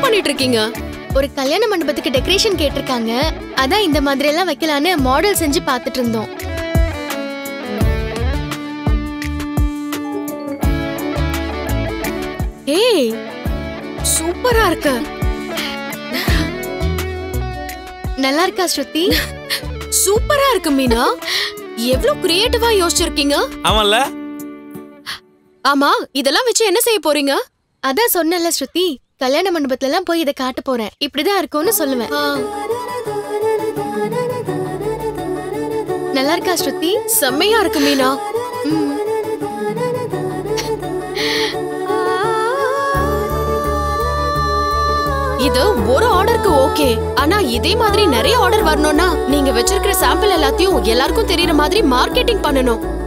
பண்ணிட்டு இருக்கீங்க ஒரு கல்யாண மண்டபத்துக்கு டெக்கரேஷன் கேட்டிருக்காங்க அதான் இந்த மாதிரி எல்லாம் வைக்கலான்னு மாடல் செஞ்சு பார்த்துட்டு இருந்தோம் ஏய் சூப்பரா இருக்கு நல்லா இருக்கா ஸ்ருதி சூப்பரா இருக்கு மீனா எவ்வளவு கிரியேட்டிவா யோசிச்சிருக்கீங்க ஆமால்ல ஆமா இதெல்லாம் வச்சு என்ன செய்ய போறீங்க அதான் சொன்னல ஸ்ருதி கல்யாண மண்டபத்துல எல்லாம் போய் இதை காட்ட போறேன் இப்படிதான் இருக்கும்னு சொல்லுவேன் ஆ, நல்லா இருக்கா ஸ்ருதி செம்மையா இருக்கு மீனா ம். இது ஒரு ஆர்டருக்கு ஓகே ஆனா இதே மாதிரி நிறைய ஆர்டர் வரணும்னா நீங்க வச்சிருக்கிற சாம்பிள் எல்லாத்தையும் எல்லாருக்கும் தெரியற மாதிரி மார்க்கெட்டிங் பண்ணணும்